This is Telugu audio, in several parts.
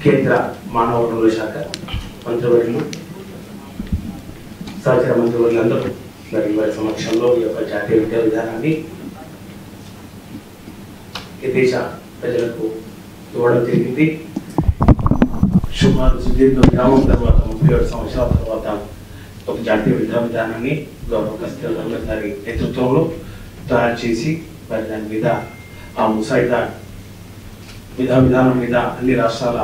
కేంద్ర మానవ వనరుల శాఖ మంత్రివర్యులు సహచర మంత్రివర్యులందరూ మరి వారి సమక్షంలో ఈ యొక్క జాతీయ విద్యా విధానాన్ని ఈ దేశ ప్రజలకు ఇవ్వడం జరిగింది సుమారు సుదీర్ఘ విరామం తర్వాత ముప్పై ఏడు సంవత్సరాల తర్వాత ఒక జాతీయ విద్యా విధానాన్ని గౌరవ కస్తూరి గారి నేతృత్వంలో తయారు చేసి మరి దాని మీద ఆ ముసాయిదా విధా విధానం మీద అన్ని రాష్ట్రాల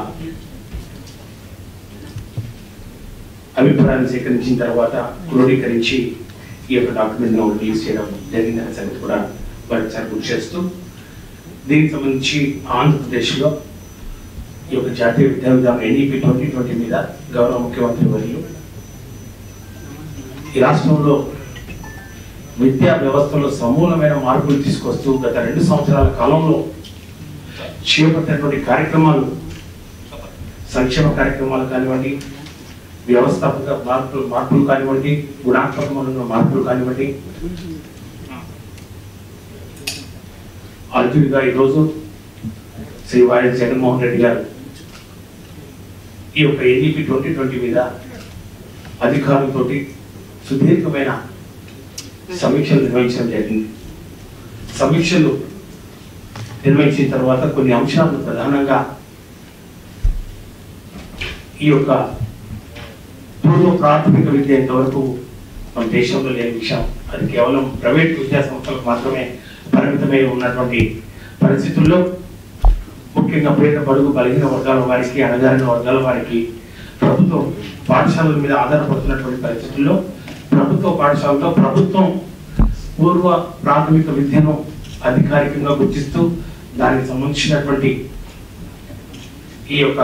అభిప్రాయాలు సేకరించిన తర్వాత క్రోడీకరించి ఈ యొక్క డాక్యుమెంట్ ను రిలీజ్ చేయడం జరిగిందనే సంగతి కూడా మరొకసారి గుర్తు చేస్తూ దీనికి సంబంధించి ఆంధ్రప్రదేశ్లో ఈ యొక్క జాతీయ విద్యా విధానం ఎన్ఈపి ట్వంటీ ట్వంటీ మీద గౌరవ ముఖ్యమంత్రి వర్యులు ఈ రాష్ట్రంలో విద్యా వ్యవస్థలో సమూలమైన మార్పులు తీసుకొస్తూ గత రెండు సంవత్సరాల కాలంలో చేపట్టినటువంటి కార్యక్రమాలు సంక్షేమ కార్యక్రమాలు కానివ్వండి వ్యవస్థాపక మార్పులు మార్పులు కానివ్వండి గుణాత్మకమైన మార్పులు కానివ్వండి అర్జునుడిగా ఈరోజు శ్రీ వైఎస్ జగన్మోహన్ రెడ్డి గారు ఈ యొక్క ఎన్ఈపి ట్వంటీ ట్వంటీ మీద అధికారులతోటి సుదీర్ఘమైన సమీక్షలు నిర్వహించడం జరిగింది సమీక్షలు నిర్వహించిన తర్వాత కొన్ని అంశాలను ప్రధానంగా ఈ యొక్క పూర్వ ప్రాథమిక విద్య ఇంతవరకు మన దేశంలో లేని విషయం అది కేవలం ప్రైవేట్ విద్యా సంస్థలకు మాత్రమే పరిమితమై ఉన్నటువంటి పరిస్థితుల్లో ముఖ్యంగా పేద బడుగు బలహీన వర్గాల వారికి అణగారిన వర్గాల వారికి ప్రభుత్వం పాఠశాలల మీద ఆధారపడుతున్నటువంటి పరిస్థితుల్లో ప్రభుత్వ పాఠశాలలో ప్రభుత్వం పూర్వ ప్రాథమిక విద్యను అధికారికంగా గుర్తిస్తూ దానికి సంబంధించినటువంటి ఈ యొక్క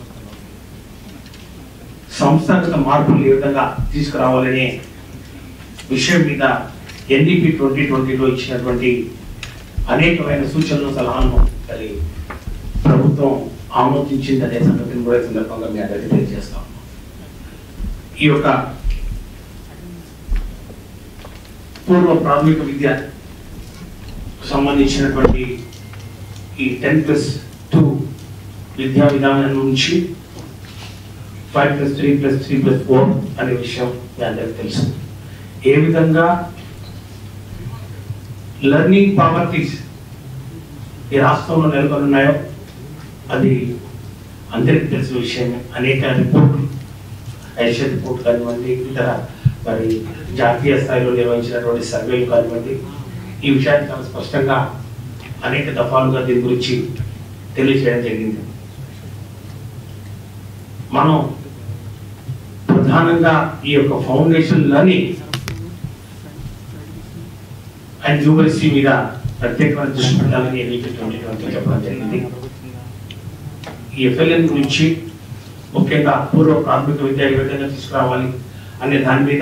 సంస్థాగత మార్పులు ఏ విధంగా తీసుకురావాలనే విషయం మీద ఎన్డీపీ ట్వంటీ ట్వంటీలో ఇచ్చినటువంటి అనేకమైన సూచనలు సలహాలను మరి ప్రభుత్వం ఆమోదించింది అనే సంగతిని కూడా ఈ సందర్భంగా మీ అందరికీ తెలియజేస్తాం ఈ యొక్క పూర్వ ప్రాథమిక విద్య సంబంధించినటువంటి ఈ టెన్ ప్లస్ టూ విద్యా విధానం నుంచి five plus three plus three plus four అనే విషయం మీ అందరికి తెలుసు ఏ విధంగా లెర్నింగ్ పావర్టీస్ ఈ రాష్ట్రంలో నెలకొని ఉన్నాయో అది అందరికీ తెలిసిన విషయమే అనేక రిపోర్ట్లు ఐషియా రిపోర్ట్ కానివ్వండి ఇతర మరి జాతీయ స్థాయిలో నిర్వహించినటువంటి సర్వేలు కానివ్వండి ఈ విషయాన్ని చాలా స్పష్టంగా అనేక దఫాలుగా దీని గురించి తెలియజేయడం జరిగింది మనం ప్రధానంగా ఈ యొక్క ఫౌండేషన్ లర్నింగ్ అండ్ న్యూమరసీ మీద ప్రత్యేకమైన దృష్టి పెట్టాలని ఎన్నికలు ట్వంటీ ట్వంటీ చెప్పడం జరిగింది ఈ ఎఫ్ఎల్ఎన్ గురించి ముఖ్యంగా పూర్వ ప్రాథమిక విద్య ఏ విధంగా తీసుకురావాలి అనే దాని మీద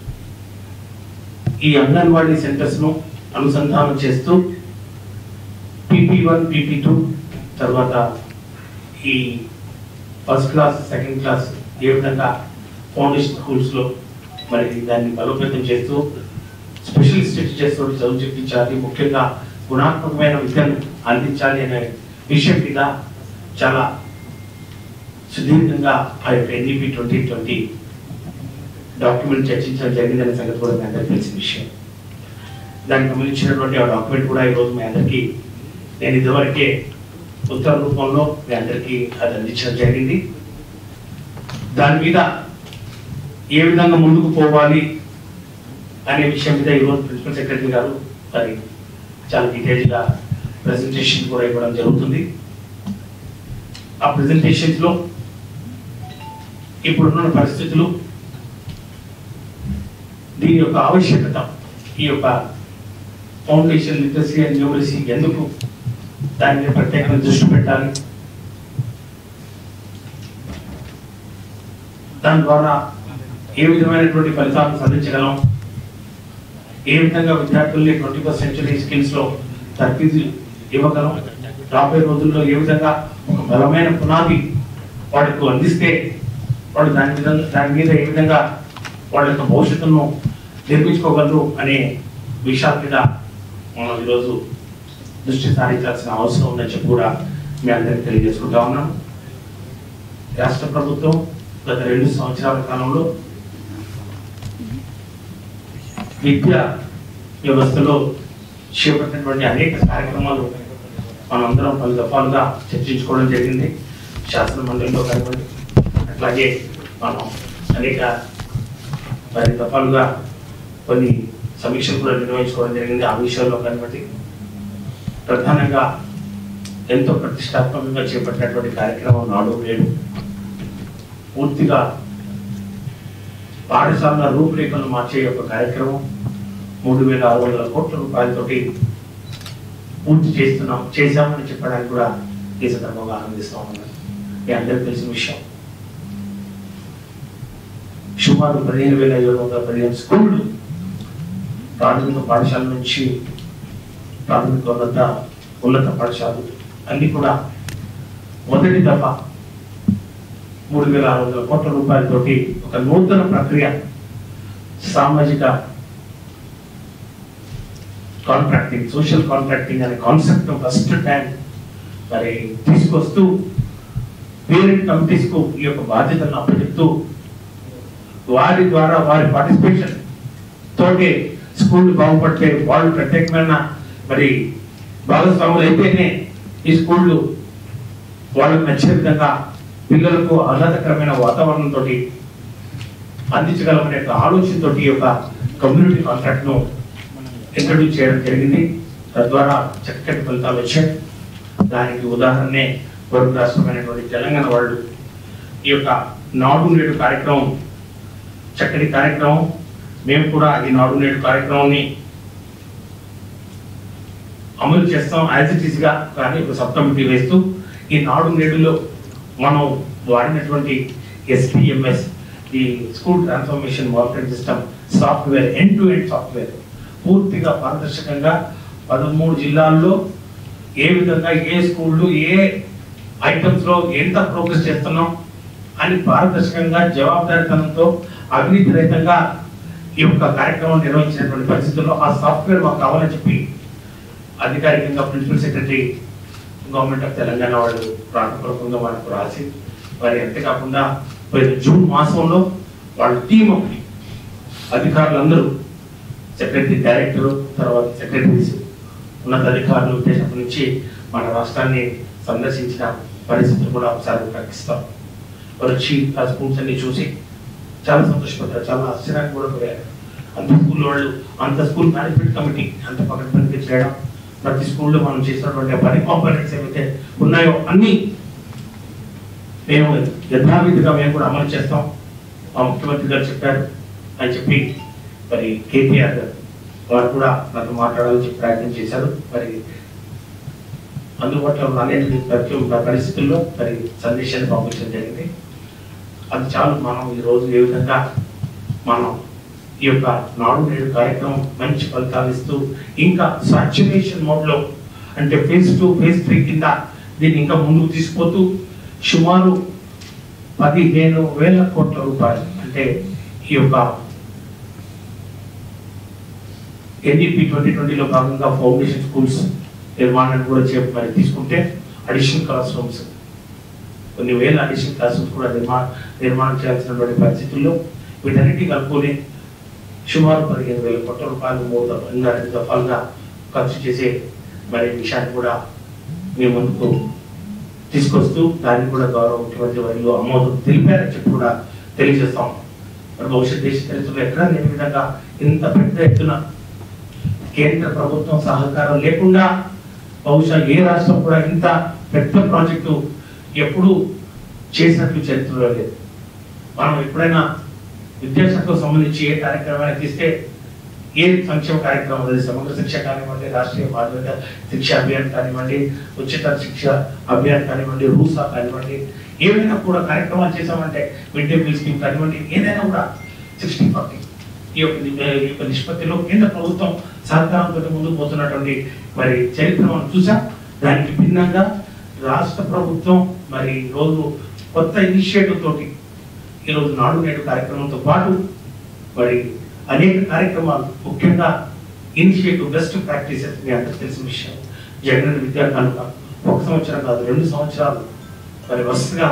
ఈ అంగన్వాడీ సెంటర్స్ ను అనుసంధానం చేస్తూ పీపీ వన్ పీపీ టూ తర్వాత ఈ ఫస్ట్ క్లాస్ సెకండ్ క్లాస్ ఏ విధంగా ఫౌండేషన్ స్కూల్స్ లో మరి దాన్ని బలోపేతం చేస్తూ స్పెషలిస్ట్ టీచర్స్ తోటి చదువు చెప్పించాలి ముఖ్యంగా గుణాత్మకమైన విద్యను అందించాలి అనే విషయం మీద చాలా సుదీర్ఘంగా ఆ యొక్క ఎన్ఈపి ట్వంటీ ట్వంటీ డాక్యుమెంట్ చర్చించడం జరిగిందనే సంగతి కూడా మీ అందరికీ తెలిసిన విషయం దానికి సంబంధించినటువంటి ఆ డాక్యుమెంట్ కూడా ఈరోజు మీ అందరికీ నేను ఇదివరకే ఉత్తర రూపంలో మీ అందరికీ అది అందించడం జరిగింది దాని మీద ఏ విధంగా ముందుకు పోవాలి అనే విషయం మీద ఈరోజు ప్రిన్సిపల్ సెక్రటరీ గారు మరి చాలా డీటెయిల్గా ప్రెజెంటేషన్ కూడా ఇవ్వడం జరుగుతుంది ఆ presentations లో ఇప్పుడున్న పరిస్థితులు దీని యొక్క ఆవశ్యకత ఈ యొక్క ఫౌండేషన్ లిటరసీ అండ్ న్యూమరసీ ఎందుకు దాని మీద ప్రత్యేకమైన దృష్టి పెట్టాలి దాని ద్వారా ఏ విధమైనటువంటి ఫలితాలను సాధించగలం ఏ విధంగా విద్యార్థుల్ని ట్వంటీ ఫస్ట్ సెంచరీ స్కిల్స్ లో తర్ఫీదు ఇవ్వగలం రాబోయే రోజుల్లో ఏ విధంగా ఒక బలమైన పునాది వాళ్ళకు అందిస్తే వాళ్ళు దాని విధంగా దాని మీద ఏ విధంగా వాళ్ళ యొక్క భవిష్యత్తును నిర్మించుకోగలరు అనే విషయాల మీద మనం ఈరోజు దృష్టి సారించాల్సిన అవసరం ఉందని చెప్పి కూడా మీ అందరికీ తెలియజేసుకుంటా ఉన్నాం రాష్ట్ర ప్రభుత్వం గత రెండు సంవత్సరాల కాలంలో విద్యా వ్యవస్థలో చేపట్టినటువంటి అనేక కార్యక్రమాలు మనందరం పలు దఫాలుగా చర్చించుకోవడం జరిగింది శాసన మండలిలో కానివ్వండి అట్లాగే మనం అనేక మరి దఫాలుగా కొన్ని సమీక్షలు కూడా నిర్వహించుకోవడం జరిగింది ఆ విషయాల్లో కానివ్వండి ప్రధానంగా ఎంతో ప్రతిష్టాత్మకంగా చేపట్టినటువంటి కార్యక్రమం నాడు నేడు పూర్తిగా పాఠశాల రూపురేఖలు మార్చే ఒక కార్యక్రమం మూడు వేల ఆరు వందల కోట్ల రూపాయలతోటి పూర్తి చేస్తున్నాం చేశామని చెప్పడానికి కూడా ఈ సందర్భంగా ఆనందిస్తా ఉన్నాను మీ అందరికీ తెలిసిన విషయం సుమారు పదిహేను వేల ఏడు వందల పదిహేను స్కూళ్ళు ప్రాథమిక పాఠశాల నుంచి ప్రాథమిక ఉన్నత ఉన్నత పాఠశాలలు అన్ని కూడా మొదటి దఫా మూడు వేల ఆరు వందల కోట్ల రూపాయలతోటి ఒక నూతన ప్రక్రియ సామాజిక కాంట్రాక్టింగ్ సోషల్ కాంట్రాక్టింగ్ అనే కాన్సెప్ట్ ఫస్ట్ టైం మరి తీసుకొస్తూ పేరెంట్ కమిటీస్ కు ఈ యొక్క బాధ్యతలను అప్పచెప్తూ వారి ద్వారా వారి పార్టిసిపేషన్ తోటి స్కూల్ బాగుపడితే వాళ్ళు ప్రత్యేకమైన మరి భాగస్వాములు అయితేనే ఈ స్కూళ్ళు వాళ్ళకు నచ్చే విధంగా పిల్లలకు ఆహ్లాదకరమైన వాతావరణంతో అందించగలమనే యొక్క ఆలోచనతో ఈ యొక్క కమ్యూనిటీ కాంట్రాక్ట్ ను ఇంట్రడ్యూస్ చేయడం జరిగింది తద్వారా చక్కటి ఫలితాలు వచ్చాయి దానికి ఉదాహరణే పొరుగు రాష్ట్రమైనటువంటి తెలంగాణ వాళ్ళు ఈ యొక్క నాడు నేడు కార్యక్రమం చక్కటి కార్యక్రమం మేము కూడా ఈ నాడు నేడు కార్యక్రమాన్ని అమలు చేస్తాం యాజ్ ఇట్ ఈస్ గా కానీ ఒక సబ్ కమిటీ వేస్తూ ఈ నాడు నేడులో మనం వాడినటువంటి ఎస్పీఎంఎస్ ఈ school transformation monitoring system software end to end software పూర్తిగా పారదర్శకంగా పదమూడు జిల్లాల్లో ఏ విధంగా ఏ స్కూళ్ళు ఏ ఐటమ్స్ లో ఎంత ప్రోగ్రెస్ చేస్తున్నాం అని పారదర్శకంగా జవాబుదారితనంతో అవినీతి రహితంగా ఈ యొక్క కార్యక్రమం నిర్వహించినటువంటి పరిస్థితుల్లో ఆ సాఫ్ట్వేర్ మాకు కావాలని చెప్పి అధికారికంగా principal secretary government of Telangana వాళ్ళు రాతపూర్వకంగా మనకు రాసి మరి అంతేకాకుండా పోయిన జూన్ మాసంలో వాళ్ళ టీం ఒకటి అధికారులందరూ సెక్రటరీ డైరెక్టర్ తర్వాత సెక్రటరీస్ ఉన్నత అధికారులు దేశం నుంచి మన రాష్ట్రాన్ని సందర్శించిన పరిస్థితులు కూడా ఒకసారి ప్రకటిస్తాం వారు వచ్చి ఆ స్కూల్స్ అన్ని చూసి చాలా సంతోషపడ్డారు చాలా ఆశ్చర్యానికి కూడా పోయారు అంత స్కూల్ వాళ్ళు అంత స్కూల్ మేనేజ్మెంట్ కమిటీ అంత పక్కన పనికి చేయడం ప్రతి స్కూల్లో మనం చేసినటువంటి పని కాంపనెంట్స్ ఏవైతే ఉన్నాయో అన్ని మేము యథావిధిగా మేము కూడా అమలు చేస్తాం మా ముఖ్యమంత్రి గారు చెప్పారు అని చెప్పి మరి కేటీఆర్ గారు వారు కూడా నాతో మాట్లాడాలని చెప్పి ప్రయత్నం చేశారు మరి అందుబాటులో ఉన్న అనేక ప్రతి పరిస్థితుల్లో మరి సందేశాన్ని పంపించడం జరిగింది అది చాలు మనం ఈ రోజు ఏ విధంగా మనం ఈ యొక్క నాడు నేడు కార్యక్రమం మంచి ఫలితాలు ఇస్తూ ఇంకా సాచురేషన్ మోడ్లో అంటే ఫేజ్ టూ ఫేజ్ త్రీ కింద దీన్ని ఇంకా ముందుకు తీసుకుపోతూ సుమారు పదిహేను వేల కోట్ల రూపాయలు అంటే ఈ యొక్క ఎన్ఈపి ట్వంటీ ట్వంటీలో భాగంగా ఫౌండేషన్ స్కూల్స్ నిర్మాణాన్ని కూడా చే మరి తీసుకుంటే అడిషనల్ క్లాస్ రూమ్స్ కొన్ని వేల అడిషనల్ క్లాస్ రూమ్స్ కూడా నిర్మా నిర్మాణం చేయాల్సినటువంటి పరిస్థితుల్లో వీటన్నిటి కలుపుకొని సుమారు పదిహేను వేల కోట్ల రూపాయలు మూడు దఫ- ఇంకా రెండు దఫాలుగా ఖర్చు చేసే మరి విషయాన్ని కూడా మీ ముందుకు తీసుకొస్తూ దాన్ని కూడా గౌరవ ముఖ్యమంత్రి వర్యులు ఆమోదం తెలిపారని చెప్పి కూడా తెలియజేస్తాం మరి భవిష్యత్ దేశ చరిత్రలో ఎక్కడా లేని విధంగా ఇంత పెద్ద ఎత్తున కేంద్ర ప్రభుత్వం సహకారం లేకుండా బహుశా ఏ రాష్ట్రం కూడా ఇంత పెద్ద ప్రాజెక్టు ఎప్పుడు చేసినట్లు చరిత్రలో లేదు మనం ఎప్పుడైనా విద్యాశాఖకు సంబంధించి ఏ కార్యక్రమాన్ని తీస్తే ఏ సంక్షేమ కార్యక్రమం అది సమగ్ర శిక్ష కానివ్వండి రాష్ట్రీయ మాధ్యమిక శిక్ష అభియాన్ కానివ్వండి ఉచిత శిక్ష అభియాన్ కానివ్వండి రూసా కానివ్వండి ఏమైనా కూడా కార్యక్రమాలు చేసామంటే మిడ్ డే మీల్ స్కీమ్ కానివ్వండి ఏదైనా కూడా సిక్స్టీ ఫార్టీ ఈ యొక్క ని- ఈ యొక్క నిష్పత్తిలో కేంద్ర ప్రభుత్వం సహకారంతో ముందుకు పోతున్నటువంటి మరి చరిత్ర మనం చూసాం దానికి భిన్నంగా రాష్ట్ర ప్రభుత్వం మరి ఈ రోజు కొత్త ఇనిషియేటివ్ తోటి ఈరోజు నాడు నేడు కార్యక్రమంతో పాటు మరి అనేక కార్యక్రమాలు ముఖ్యంగా ఇనిషియేటివ్ బెస్ట్ ప్రాక్టీసెస్ మీ అందరికీ తెలిసిన విషయం జగన్ విద్యా కానుక ఒక సంవత్సరం కాదు రెండు సంవత్సరాలు మరి వరుసగా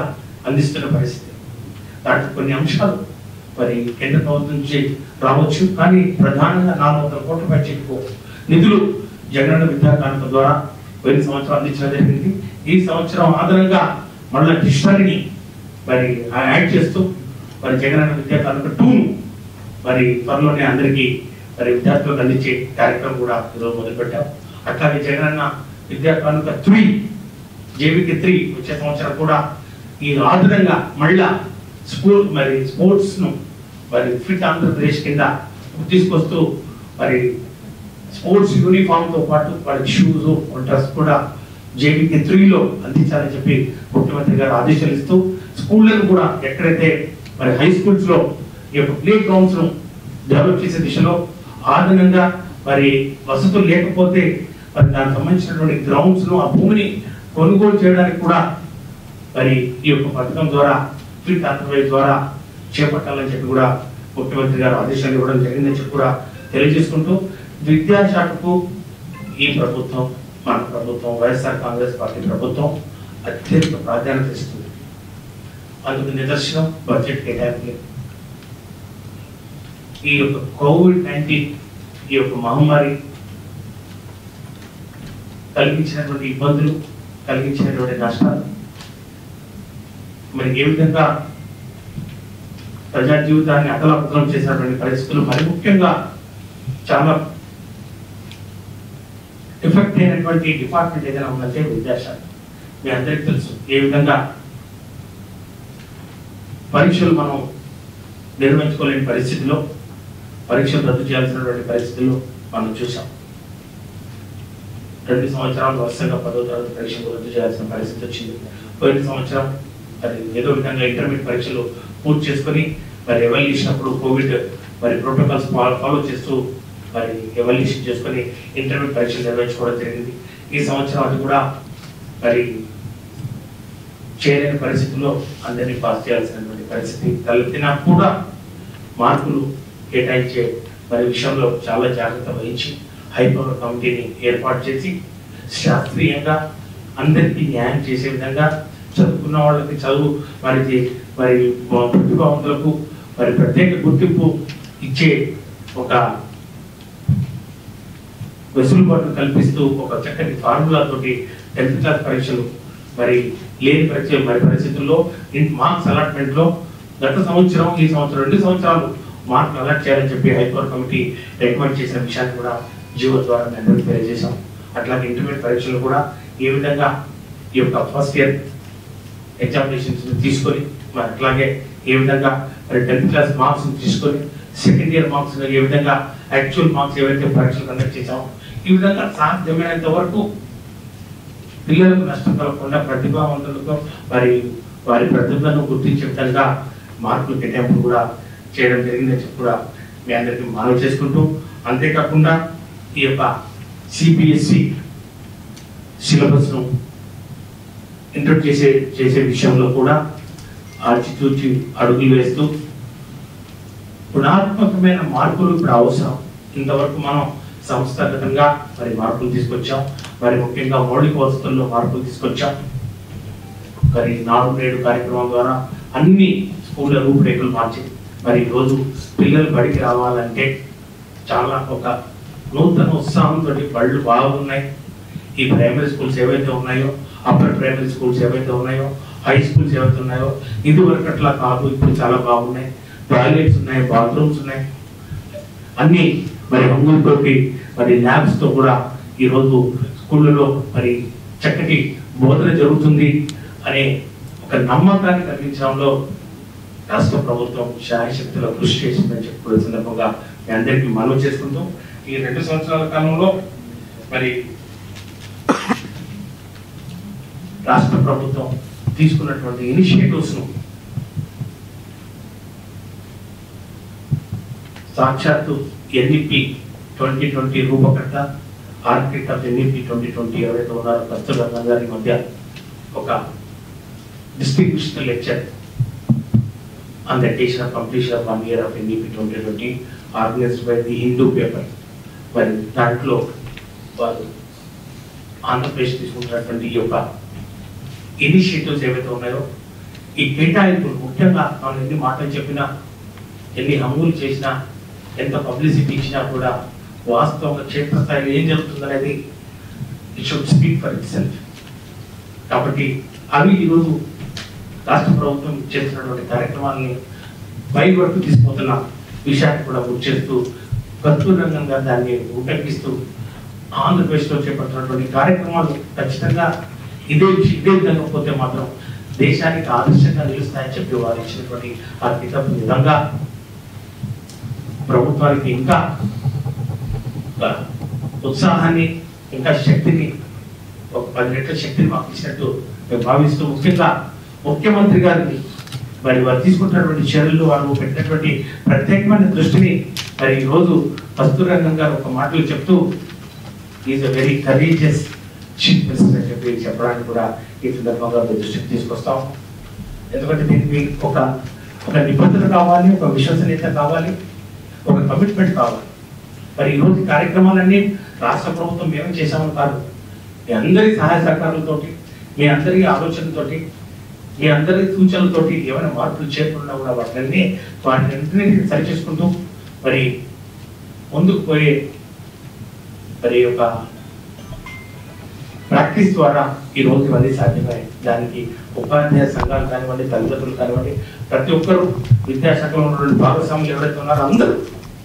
అందిస్తున్న పరిస్థితి దాంట్లో కొన్ని అంశాలు మరి కేంద్ర ప్రభుత్వం నుంచి రావచ్చు కానీ ప్రధానంగా నాలుగు వందల కోట్ల బడ్జెట్కు నిధులు జగనన్న విద్యా కానుక ద్వారా పోయిన సంవత్సరం అందించడం జరిగింది ఈ సంవత్సరం ఆధారంగా మళ్ళీ డిక్షనరీని మరి యాడ్ చేస్తూ మరి జగనన్న విద్యా కానుక టూను మరి త్వరలోనే అందరికీ మరి విద్యార్థులకు అందించే కార్యక్రమం కూడా ఈరోజు మొదలుపెట్టాం అట్లాగే జగనన్న విద్యా కానుక త్రీ జేవికి త్రీ వచ్చే సంవత్సరం కూడా ఈ ఆధునంగా మళ్ళా స్కూల్ మరి స్పోర్ట్స్ ను మరి ఫిట్ ఆంధ్రప్రదేశ్ కింద తీసుకొస్తూ మరి స్పోర్ట్స్ యూనిఫామ్ తో పాటు వాళ్ళ షూస్ డ్రెస్ కూడా జేబీకి త్రీలో అందించాలని చెప్పి ముఖ్యమంత్రి గారు ఆదేశాలు ఇస్తూ స్కూళ్ళను కూడా ఎక్కడైతే మరి హై స్కూల్స్ లో ఈ యొక్క ప్లే గ్రౌండ్స్ ను డెవలప్ చేసే దిశలో ఆధునంగా మరి వసతులు లేకపోతే మరి దానికి సంబంధించినటువంటి గ్రౌండ్స్ ను ఆ భూమిని కొనుగోలు చేయడానికి కూడా మరి ఈ యొక్క పథకం ద్వారా ఫిట్ ఆంధ్రప్రదేశ్ ద్వారా చేపట్టాలని చెప్పి కూడా ముఖ్యమంత్రి గారు ఆదేశాలు ఇవ్వడం జరిగిందని చెప్పి కూడా తెలియజేసుకుంటూ విద్యాశాఖకు ఈ ప్రభుత్వం మన ప్రభుత్వం వైఎస్ఆర్ కాంగ్రెస్ పార్టీ ప్రభుత్వం అత్యంత ప్రాధాన్యత ఇస్తుంది అందుకు నిదర్శనం బడ్జెట్ కేటాయింపులు ఈ యొక్క కోవిడ్ నైన్టీన్ ఈ యొక్క మహమ్మారి కలిగించినటువంటి ఇబ్బందులు కలిగించినటువంటి నష్టాలు మరి ఏ విధంగా ప్రజా జీవితాన్ని అతలాకుతలం చేసినటువంటి పరిస్థితులు మరి ముఖ్యంగా చాలా ఎఫెక్ట్ అయినటువంటి డిపార్ట్మెంట్ ఏదైనా ఉందంటే విద్యాశాఖ మీ అందరికీ తెలుసు ఏ విధంగా పరీక్షలు మనం నిర్వహించుకోలేని పరిస్థితిలో పరీక్షలు రద్దు చేయాల్సినటువంటి పరిస్థితుల్లో మనం చూసాం రెండు సంవత్సరాలు వరుసగా పదో తరగతి పరీక్షలు రద్దు చేయాల్సిన పరిస్థితి వచ్చింది పోయిన సంవత్సరం మరి ఏదో విధంగా ఇంటర్మీడియట్ పరీక్షలు పూర్తి చేసుకొని మరి ఎవల్యూషన్ అప్పుడు కోవిడ్ మరి ప్రోటోకాల్స్ ఫాలో చేస్తూ మరి ఎవల్యూషన్ చేసుకొని ఇంటర్మీడియట్ పరీక్షలు నిర్వహించుకోవడం జరిగింది ఈ సంవత్సరం అది కూడా మరి చేయలేని పరిస్థితుల్లో అందరినీ పాస్ చేయాల్సినటువంటి పరిస్థితి తలెత్తినా కూడా మార్కులు కేటాయించే మరి విషయంలో చాలా జాగ్రత్త వహించి హైపవర్ కమిటీని ఏర్పాటు చేసి శాస్త్రీయంగా అందరికీ న్యాయం చేసే విధంగా చదువుకున్న వాళ్ళకి చదువు మరి మరి ప్రతిభావంతులకు మరి ప్రత్యేక గుర్తింపు ఇచ్చే ఒక వెసులుబాటును కల్పిస్తూ ఒక చక్కటి ఫార్ములా తోటి టెన్త్ క్లాస్ పరీక్షలు మరి లేని పరీక్ష మరి పరిస్థితుల్లో మార్క్స్ అలాట్మెంట్ లో గత సంవత్సరం ఈ సంవత్సరం రెండు సంవత్సరాలు మార్కులు అలాట్ చేయాలని చెప్పి హైకోర్టు కమిటీ రికమెండ్ చేసిన విషయాన్ని కూడా జీవో ద్వారా మేము అందరికీ తెలియజేశాం అట్లాగే ఇంటర్మీడియట్ పరీక్షలు కూడా ఏ విధంగా ఈ యొక్క ఫస్ట్ ఇయర్ ఎగ్జామినేషన్స్ తీసుకొని మరి అట్లాగే ఏ విధంగా మరి టెన్త్ క్లాస్ మార్క్స్ తీసుకొని సెకండ్ ఇయర్ మార్క్స్ ఏ విధంగా యాక్చువల్ మార్క్స్ ఏవైతే పరీక్షలు కండక్ట్ చేసామో ఈ విధంగా సాధ్యమైనంత వరకు పిల్లలకు నష్టం కలగకుండా ప్రతిభావంతులకు వారి వారి ప్రతిభను గుర్తించే విధంగా మార్కులు కేటాయింపు కూడా చేయడం జరిగిందని చెప్పి కూడా మీ అందరికీ మనవి చేసుకుంటూ అంతేకాకుండా ఈ యొక్క సిబిఎస్ఈ సిలబస్ను ఇంట్రొడ్ చేసే చేసే విషయంలో కూడా ఆచితూచి అడుగులు వేస్తూ గుణాత్మకమైన మార్పులు ఇప్పుడు అవసరం ఇంతవరకు మనం సంస్థాగతంగా మరి మార్పులు తీసుకొచ్చాం మరి ముఖ్యంగా మౌలిక వసతుల్లో మార్పులు తీసుకొచ్చాం మరి నాడు నేడు కార్యక్రమం ద్వారా అన్ని స్కూళ్ళ రూపురేఖలు మార్చి మరి ఈరోజు పిల్లలు బడికి రావాలంటే చాలా ఒక నూతన ఉత్సాహంతో బళ్ళు బాగున్నాయి ఈ ప్రైమరీ స్కూల్స్ ఏవైతే ఉన్నాయో అప్పర్ ప్రైమరీ స్కూల్స్ ఏవైతే ఉన్నాయో హై స్కూల్స్ ఏవైతే ఉన్నాయో ఇది వరకు అట్లా కాదు ఇప్పుడు చాలా బాగున్నాయి టాయిలెట్స్ ఉన్నాయి బాత్రూమ్స్ ఉన్నాయి అన్ని మరి హంగులతోటి మరి ల్యాబ్స్ తో కూడా ఈరోజు స్కూళ్ళలో మరి చక్కటి బోధన జరుగుతుంది అనే ఒక నమ్మకాన్ని కలిగించడంలో రాష్ట్ర ప్రభుత్వం శాయశక్తుల కృషి చేసిందని చెప్పుకునే సందర్భంగా మీ అందరికీ మనవి చేసుకుంటూ ఈ రెండు సంవత్సరాల కాలంలో మరి రాష్ట్ర ప్రభుత్వం తీసుకున్నటువంటి ఇనిషియేటివ్స్ ను సాక్షాత్తు ఎన్ఈపి ట్వంటీ ట్వంటీ రూపకర్త architect of NEP twenty twenty ఎవరైతే ఉన్నారో కస్తూర్బా గారి మధ్య ఒక distribution lecture on the occasion of completion of one year of NDP 2020 organized by the Hindu paper. మరి దాంట్లో వారు ఆంధ్రప్రదేశ్ తీసుకుంటున్నటువంటి ఈ యొక్క ఇనిషియేటివ్స్ ఏవైతే ఉన్నాయో ఈ కేటాయింపులు ముఖ్యంగా మనం ఎన్ని మాటలు చెప్పినా ఎన్ని హమ్ములు చేసినా ఎంత పబ్లిసిటీ ఇచ్చినా కూడా వాస్తవంగా క్షేత్రస్థాయిలో ఏం జరుగుతుందనేది it should speak for itself కాబట్టి అవి ఈరోజు రాష్ట్ర ప్రభుత్వం చేస్తున్నటువంటి కార్యక్రమాలని పై వరకు తీసుకుపోతున్న విషయాన్ని కూడా గుర్తు చేస్తూ కర్తూరంగంగా దాన్ని ఉపయోగిస్తూ ఆంధ్రప్రదేశ్లో చేపడుతున్నటువంటి కార్యక్రమాలు ఖచ్చితంగా ఇదే విష- ఇదే విధంగా పోతే మాత్రం దేశానికి ఆదర్శంగా నిలుస్తాయని చెప్పి వారు ఇచ్చినటువంటి ఆ కితాబు విధంగా ప్రభుత్వానికి ఇంకా ఒక ఉత్సాహాన్ని ఇంకా శక్తిని ఒక పది రెట్ల శక్తిని మాకు ఇచ్చినట్టు మేము భావిస్తూ ముఖ్యంగా ముఖ్యమంత్రి గారిని మరి వారు తీసుకుంటున్నటువంటి చర్యలు వారు పెట్టినటువంటి ప్రత్యేకమైన దృష్టిని మరి ఈ రోజు కస్తూరంగం గారు ఒక మాటలు చెప్తూ is a very courageous chief minister అని చెప్పి చెప్పడానికి కూడా ఈ సందర్భంగా మీ దృష్టికి తీసుకొస్తాం ఎందుకంటే దీనికి ఒక ఒక నిబద్ధత కావాలి ఒక విశ్వసనీయత కావాలి ఒక కమిట్మెంట్ కావాలి మరి ఈ రోజు ఈ కార్యక్రమాలన్నీ రాష్ట్ర ప్రభుత్వం మేమే చేసామని కాదు మీ అందరి సహాయ సహకారాలతోటి మీ అందరి ఆలోచనతోటి మీ అందరి సూచనలతోటి ఏమైనా మార్పులు చేరుకున్నా కూడా వాటిని వాటిని అన్నింటినీ సరిచేసుకుంటూ మరి ముందుకు పోయే మరి ఒక ప్రాక్టీస్ ద్వారా ఈ రోజు ఇవన్నీ సాధ్యమయ్యాయి దానికి ఉపాధ్యాయ సంఘాలు కానివ్వండి తల్లిదండ్రులు కానివ్వండి ప్రతి ఒక్కరూ విద్యాశాఖలో ఉన్నటువంటి భాగస్వాములు ఎవరైతే ఉన్నారో అందరూ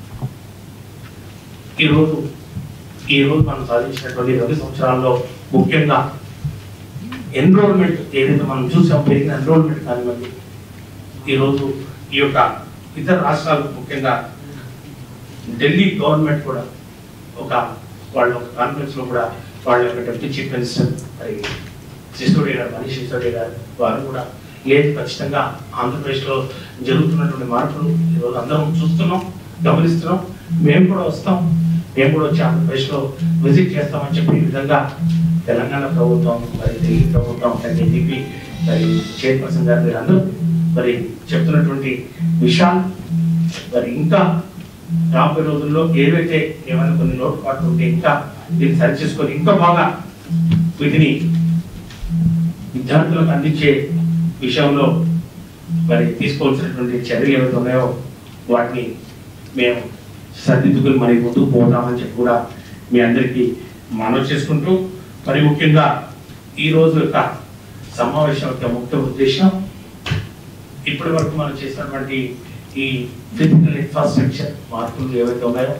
ఈ రోజు ఈ రోజు మనం సాధించినటువంటి రెండు సంవత్సరాల్లో ముఖ్యంగా ఎన్రోల్మెంట్ ఏదైతే మనం చూసాం పెరిగిన ఎన్రోల్మెంట్ కానివ్వండి ఈరోజు ఈ యొక్క ఇతర రాష్ట్రాలు ముఖ్యంగా ఢిల్లీ గవర్నమెంట్ కూడా ఒక వాళ్ళ ఒక కాన్ఫరెన్స్ లో కూడా వాళ్ళ యొక్క డిప్యూటీ చీఫ్ మినిస్టర్ మరి సిసోడియా గారు మనీష్ సిసోడియా గారు వారు కూడా లేదు ఖచ్చితంగా ఆంధ్రప్రదేశ్లో జరుగుతున్నటువంటి మార్పులు ఈరోజు అందరం చూస్తున్నాం గమనిస్తున్నాం మేము కూడా వస్తాం మేము కూడా వచ్చి ఆంధ్రప్రదేశ్లో విజిట్ చేస్తామని చెప్పి ఈ విధంగా తెలంగాణ ప్రభుత్వం మరి ఢిల్లీ ప్రభుత్వం ఎన్డీపీ మరి చైర్పర్సన్ గారు మీరు అందరూ మరి చెప్తున్నటువంటి విషయాలు మరి ఇంకా రాబోయే రోజుల్లో ఏవైతే ఏమైనా కొన్ని లోటుపాట్లు ఉంటే ఇంకా దీన్ని సరి చేసుకొని ఇంకా బాగా వీటిని విద్యార్థులకు అందించే విషయంలో మరి తీసుకోవాల్సినటువంటి చర్యలు ఏవైతే ఉన్నాయో వాటిని మేము సరిదిద్దుకుని మరి ముందుకు పోతామని చెప్పి కూడా మీ అందరికీ మనవి చేసుకుంటూ మరి ముఖ్యంగా ఈ రోజు యొక్క సమావేశం యొక్క ముఖ్య ఉద్దేశం ఇప్పటి వరకు మనం చేసినటువంటి ఈ ఫిజికల్ ఇన్ఫ్రాస్ట్రక్చర్ మార్పులు ఏవైతే ఉన్నాయో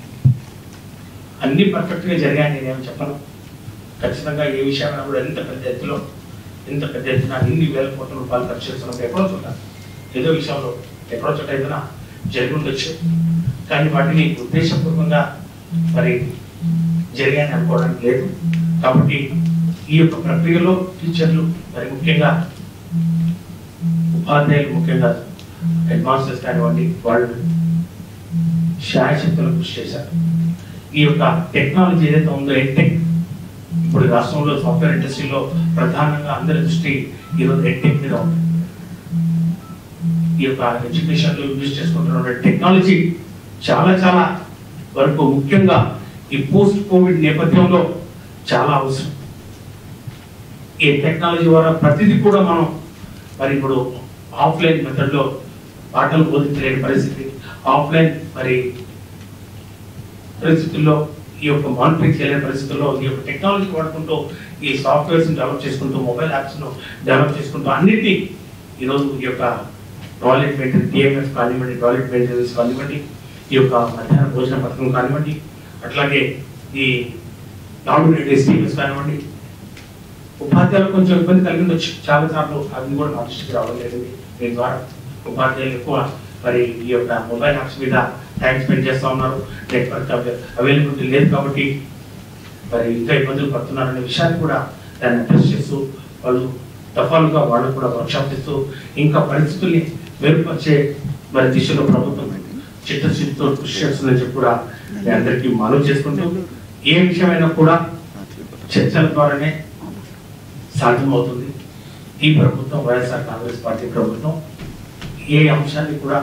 అన్ని పర్ఫెక్ట్ గా జరిగాయని నేనేం చెప్పను ఖచ్చితంగా ఏ విషయమైనా కూడా ఎంత పెద్ద ఎత్తులో ఎంత పెద్ద ఎత్తున ఇన్ని వేల కోట్ల రూపాయలు ఖర్చు చేస్తున్నాం ఎక్కడో చోట ఏదో విషయంలో ఎక్కడో చోట ఏదైనా జరిగి ఉండొచ్చు కానీ వాటిని ఉద్దేశపూర్వకంగా మరి జరిగాయని అనుకోవడానికి లేదు కాబట్టి ఈ యొక్క ప్రక్రియలో టీచర్లు మరి ముఖ్యంగా ఉపాధ్యాయులు ముఖ్యంగా హెడ్ మాస్టర్స్ కానివ్వండి వాళ్ళు శాయశక్తులు కృషి చేశారు ఈ యొక్క టెక్నాలజీ ఏదైతే ఉందో ఎడ్టెక్ ఇప్పుడు రాష్ట్రంలో సాఫ్ట్వేర్ ఇండస్ట్రీలో ప్రధానంగా అందరి దృష్టి ఈరోజు ఎడ్టెక్ మీద ఉంది ఈ యొక్క ఎడ్యుకేషన్ లో యూజ్ చేసుకుంటున్న టెక్నాలజీ చాలా చాలా వరకు ముఖ్యంగా ఈ పోస్ట్ కోవిడ్ నేపథ్యంలో చాలా అవసరం ఈ టెక్నాలజీ ద్వారా ప్రతిదీ కూడా మనం మరి ఇప్పుడు ఆఫ్లైన్ మెథడ్లో పాటలు బోధించలేని పరిస్థితి ఆఫ్లైన్ మరి పరిస్థితుల్లో ఈ యొక్క మానిటరింగ్ చేయలేని పరిస్థితుల్లో ఈ యొక్క టెక్నాలజీ వాడుకుంటూ ఈ సాఫ్ట్వేర్స్ డెవలప్ చేసుకుంటూ మొబైల్ యాప్స్ ను డెవలప్ చేసుకుంటూ అన్నిటినీ ఈరోజు ఈ యొక్క టాయిలెట్ మెయింటెనెన్స్ టీఎంఎస్ కానివ్వండి టాయిలెట్ మెయింటెనెన్స్ కానివ్వండి ఈ యొక్క మధ్యాహ్న భోజన పథకం కానివ్వండి అట్లాగే ఈ నాడు నేడు స్కీమ్స్ కానివ్వండి ఉపాధ్యాయులు కొంచెం ఇబ్బంది కలిగి ఉండొచ్చు చాలా సార్లు అవి కూడా మా దృష్టికి రావడం జరిగింది దీని ద్వారా ఉపాధ్యాయులు ఎక్కువ మరి ఈ యొక్క మొబైల్ యాప్స్ మీద టైం స్పెండ్ చేస్తూ ఉన్నారు నెట్వర్క్ అవైలబిలిటీ లేదు కాబట్టి మరి ఇంకా ఇబ్బందులు పడుతున్నారనే విషయాన్ని కూడా దాన్ని అడ్రస్ చేస్తూ వాళ్ళు దఫాలుగా వాళ్ళు కూడా వర్క్షాప్ ఇస్తూ ఇంకా పరిస్థితుల్ని మెరుగుపరిచే మరి దిశలో ప్రభుత్వం చిత్తశుద్ధితో కృషి చేస్తుందని చెప్పి కూడా మీ అందరికీ మనవి చేసుకుంటూ ఏ విషయమైనా కూడా చర్చల ద్వారానే సాధ్యమవుతుంది ఈ ప్రభుత్వం వైఎస్ఆర్ కాంగ్రెస్ పార్టీ ప్రభుత్వం ఏ అంశాన్ని కూడా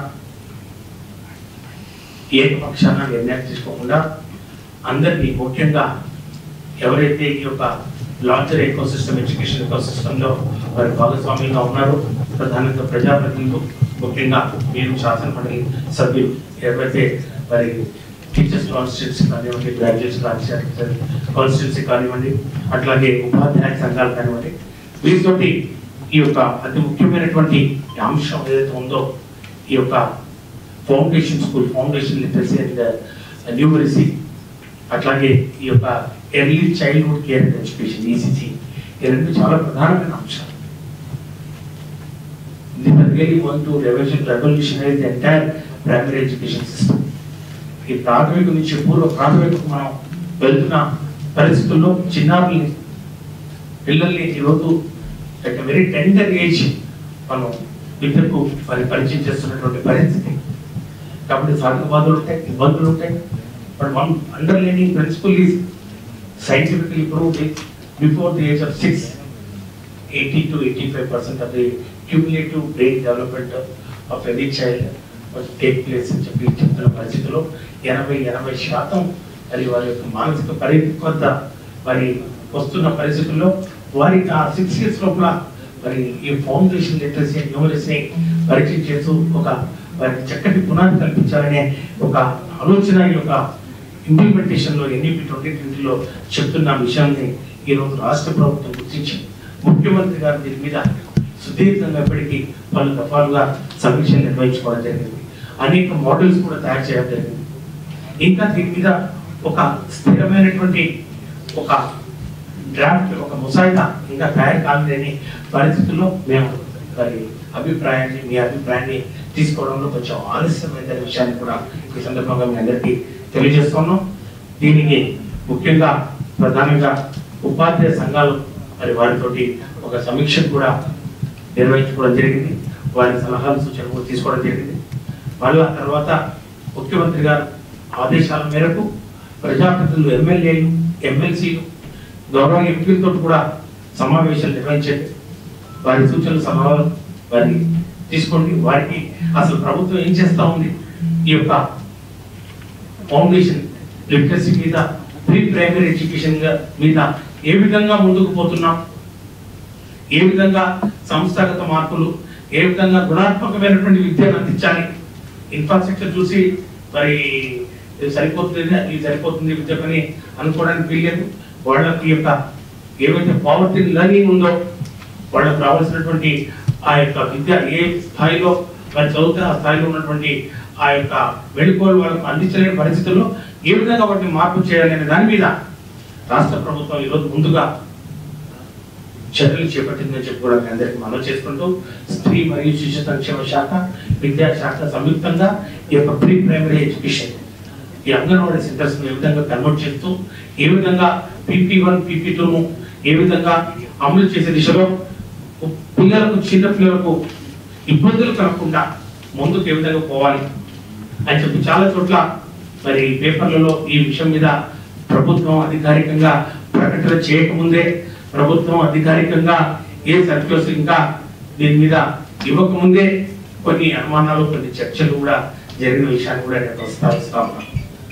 ఏకపక్షాన నిర్ణయం తీసుకోకుండా అందరినీ ముఖ్యంగా ఎవరైతే ఈ యొక్క larger ecosystem education eco సిస్టంలో వారి భాగస్వామ్యంగా ఉన్నారో ప్రధానంగా ప్రజాప్రతినిధులు ముఖ్యంగా మీరు శాసన మండలి సభ్యులు ఎవరైతే మరి టీచర్స్ కాన్స్టిట్యూన్సీ కానివ్వండి గ్రాడ్యుయేట్స్ కాన్స్టిట్యూన్సీ కానివ్వండి అట్లాగే ఉపాధ్యాయ సంఘాలు కానివ్వండి వీరితోటి ఈ యొక్క అతి ముఖ్యమైనటువంటి అంశం ఏదైతే ఉందో ఈ యొక్క foundation school foundation literacy and numeracy అట్లాగే ఈ యొక్క early childhood care and education ECC ఈ రెండు చాలా ప్రధానమైన అంశాలు They were really want to revolution- revolutionize the entire primary education system. ఈ ప్రాథమిక నుంచి పూర్వ ప్రాథమిక మనం వెళ్తున్న పరిస్థితుల్లో చిన్నారుల్ని పిల్లల్ని ఈరోజు అట్ వెరీ టెండర్ ఏజ్ మనం విద్యకు మరి పరిచయం చేస్తున్నటువంటి పరిస్థితి కాబట్టి సాధకబాధలు ఉంటాయి ఇబ్బందులు ఉంటాయి but one underlining principle is scientifically proved before the age of six eighty to eighty five percent of the cumulative brain development of any child take place అని చెప్పి చెప్తున్న పరిస్థితిలో ఎనభై ఎనభై శాతం మరి వారి యొక్క మానసిక పరిపక్వత మరి వస్తున్న పరిస్థితుల్లో వారికి ఆ సిక్స్ ఇయర్స్ లోపల మరి ఈ ఫౌండేషన్ లిటరసీ న్యూమరసీ పరిచయం చేస్తూ ఒక వారికి చక్కటి పునాది కల్పించాలనే ఒక ఆలోచన ఈ యొక్క ఇంప్లిమెంటేషన్ లో ఎన్ఈపి ట్వంటీ ట్వంటీలో చెప్తున్న విషయాన్ని ఈ రోజు రాష్ట్ర ప్రభుత్వం గుర్తించి ముఖ్యమంత్రి గారు దీని మీద సుదీర్ఘంగా ఇప్పటికీ పలు దఫాలుగా సమీక్షలు నిర్వహించుకోవడం జరిగింది అనేక మోడల్స్ కూడా తయారు చేయడం జరిగింది ఇంకా దీని మీద ఒక స్థిరమైనటువంటి ఒక డ్రాఫ్ట్ ఒక ముసాయిదా ఇంకా తయారు కాలేదని పరిస్థితుల్లో మేము మరి అభిప్రాయాన్ని మీ అభిప్రాయాన్ని తీసుకోవడంలో కొంచెం ఆలస్యమైన విషయాన్ని కూడా ఈ సందర్భంగా మీ అందరికీ తెలియజేస్తున్నాం దీనికి ముఖ్యంగా ప్రధానంగా ఉపాధ్యాయ సంఘాలు మరి వారితోటి ఒక సమీక్ష కూడా నిర్వహించుకోవడం జరిగింది వారి సలహాలు సూచనలు కూడా తీసుకోవడం జరిగింది మళ్ళా తర్వాత ముఖ్యమంత్రి గారు ఆదేశాల మేరకు ప్రజాప్రతినిధులు ఎమ్మెల్యేలు ఎమ్మెల్సీలు గౌరవ ఎంపీలతో కూడా సమావేశాలు నిర్వహించండి వారి సూచనలు సలహాలు వారి తీసుకోండి వారికి అసలు ప్రభుత్వం ఏం చేస్తా ఉంది ఈ యొక్క ఫౌండేషన్ లిటరసీ మీద ప్రీ ప్రైమరీ ఎడ్యుకేషన్ మీద ఏ విధంగా ముందుకు పోతున్నాం ఏ విధంగా సంస్థాగత మార్పులు ఏ విధంగా గుణాత్మకమైనటువంటి విద్యను అందించాలి ఇన్ఫ్రాస్ట్రక్చర్ చూసి మరి ఇది సరిపోతుంది ఇది సరిపోతుంది విద్య పని అనుకోవడానికి వీల్లేదు వాళ్ళకి యొక్క ఏవైతే పావర్టీ లర్నింగ్ ఉందో వాళ్ళకి రావాల్సినటువంటి ఆ యొక్క విద్య ఏ స్థాయిలో మరి చదువుతున్న ఆ స్థాయిలో ఉన్నటువంటి ఆ యొక్క మెడికోలు వాళ్ళకు అందించలేని పరిస్థితుల్లో ఏ విధంగా వాటిని మార్పు చేయాలి అనే దాని మీద రాష్ట్ర ప్రభుత్వం ఈరోజు ముందుగా చర్యలు చేపట్టిందని చెప్పి కూడా మీ అందరికీ మనవి చేసుకుంటూ స్త్రీ మరియు శిశు సంక్షేమ శాఖ విద్యాశాఖ సంయుక్తంగా ఈ యొక్క ప్రీ ప్రైమరీ ఎడ్యుకేషన్ ఈ అంగన్వాడీ సెంటర్స్ ఏ విధంగా కన్వర్ట్ చేస్తూ ఏ విధంగా పీపీ వన్ పీపీ టూను ఏ విధంగా అమలు చేసే దిశలో పిల్లలకు చిన్న పిల్లలకు ఇబ్బందులు కలగకుండా ముందుకు ఏ విధంగా పోవాలి అని చెప్పి చాలా చోట్ల మరి పేపర్లలో ఈ విషయం మీద ప్రభుత్వం అధికారికంగా ప్రకటన చేయకముందే ప్రభుత్వం అధికారికంగా ఏ సర్క్యులర్స్ ఇంకా దీని మీద ఇవ్వకముందే కొన్ని అనుమానాలు కొన్ని చర్చలు కూడా జరిగిన విషయాన్ని కూడా నేను ప్రస్తావిస్తా ఉన్నాను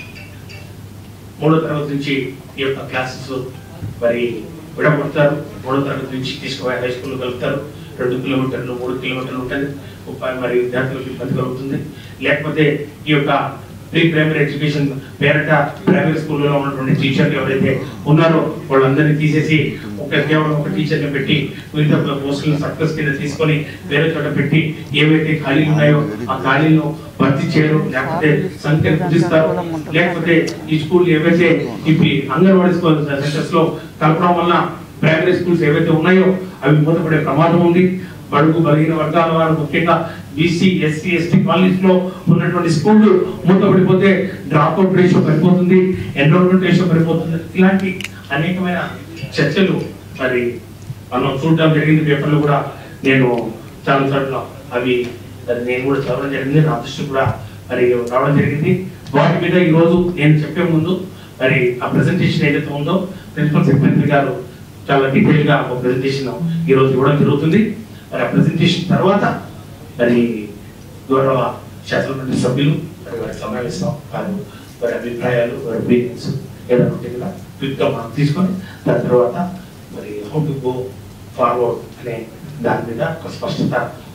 మూడో తరగతి నుంచి ఈ యొక్క క్లాసెస్ మరి విడగొడతారు మూడో తరగతి నుంచి తీసుకుపోయి హై స్కూల్ కలుపుతారు రెండు కిలోమీటర్లు మూడు కిలోమీటర్లు ఉంటుంది ఉపాధి మరి విద్యార్థులకు ఇబ్బంది కలుగుతుంది లేకపోతే ఈ యొక్క ప్రీ ప్రైమరీ ఎడ్యుకేషన్ పేరట ప్రైమరీ స్కూల్లో ఉన్నటువంటి టీచర్లు ఎవరైతే ఉన్నారో వాళ్ళందరినీ తీసేసి ఒక కేవలం ఒక టీచర్ని పెట్టి మిగతా పోస్టులను సర్కస్ కింద తీసుకొని వేరే చోట పెట్టి ఏవైతే ఖాళీలు ఉన్నాయో ఆ ఖాళీలను భర్తీ చేయరు లేకపోతే సంఖ్యను కుదిస్తారు లేకపోతే ఈ స్కూల్ ఏవైతే ఇవి అంగన్వాడీ స్కూల్ సెంటర్స్ లో కలపడం వల్ల ప్రైమరీ స్కూల్స్ ఏవైతే ఉన్నాయో అవి మూతపడే ప్రమాదం ఉంది బడుగు బలహీన వర్గాల వారు ముఖ్యంగా బీసీ ఎస్సీ ఎస్టీ కాలనీస్ లో ఉన్నటువంటి స్కూళ్ళు మూతపడిపోతే డ్రాప్ అవుట్ రేషియో పడిపోతుంది ఎన్రోల్మెంట్ రేషియో పడిపోతుంది ఇలాంటి అనేకమైన చర్చలు మరి మనం చూడడం జరిగింది పేపర్లో కూడా నేను చాలా చోట్ల అవి మరి నేను కూడా చదవడం జరిగింది నా దృష్టి కూడా మరి రావడం జరిగింది వాటి మీద ఈ రోజు నేను చెప్పే ముందు మరి ఆ ప్రెజెంటేషన్ ఏదైతే ఉందో ప్రిన్సిపల్ సెక్రటరీ గారు చాలా డీటెయిల్ గా ఒక ప్రెజెంటేషన్ ఈ రోజు ఇవ్వడం జరుగుతుంది మరి ఆ ప్రెజెంటేషన్ తర్వాత మరి గౌరవ శాసనమండలి సభ్యులు మరి వారి సమావేశం వారు వారి అభిప్రాయాలు వారి ఒపీనియన్స్ ఏదైనా ఉంటే కదా క్విక్ గా మనం తీసుకొని దాని తర్వాత మరి హౌ టు గో ఫార్వర్డ్ అనే దాని మీద ఒక స్పష్టత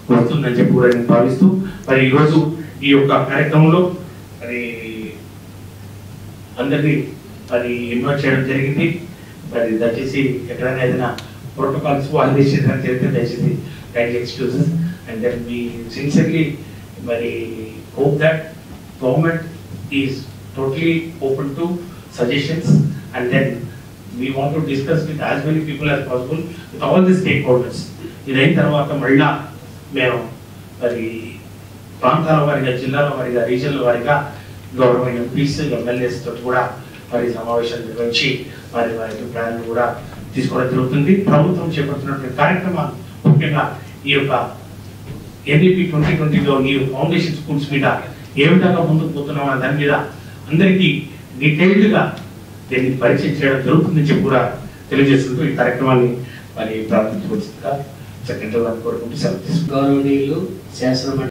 వస్తుందని చెప్పి కూడా నేను భావిస్తూ మరి ఈరోజు ఈ యొక్క కార్యక్రమంలో మరి అందరినీ మరి ఇన్వైట్ చేయడం జరిగింది మరి దయచేసి ఎక్కడైనా ఏదైనా ప్రోటోకాల్స్ వాల్యుయేషన్ అని జరిగితే దయచేసి కైండ్ ఎక్స్క్యూజెస్ అండ్ దెన్ మీ సిన్సియర్లీ మరి hope that government is totally open to suggestions and then we want to discuss with as many people as possible with all the stakeholders ఇదైన తర్వాత మళ్ళా మేము మరి ప్రాంతాల వారిగా జిల్లాల వారిగా రీజన్ల వారిగా గౌరవ ఎంపీస్ ఎమ్మెల్యేస్ తోటి కూడా మరి సమావేశాలు నిర్వహించి వారి వారి అభిప్రాయాలను కూడా తీసుకోవడం జరుగుతుంది ప్రభుత్వం చేపడుతున్నటువంటి కార్యక్రమాలు ముఖ్యంగా ఈ యొక్క ఎన్డీపీ ట్వంటీ ట్వంటీలో ఈ ఫౌండేషన్ స్కూల్స్ మీద ఏ విధంగా ముందుకు పోతున్నాం అనే దాని మీద అందరికీ డీటెయిల్డ్గా దీన్ని పరిచయం చేయడం జరుగుతుందని చెప్పి కూడా తెలియజేస్తుంటూ ఈ కార్యక్రమాన్ని మరి ప్రారంభించవలసిందిగా సెక్రటరీ గారిని కోరుకుంటూ సెలవు తీసుకుంటాం గౌరవనీయులు శాసన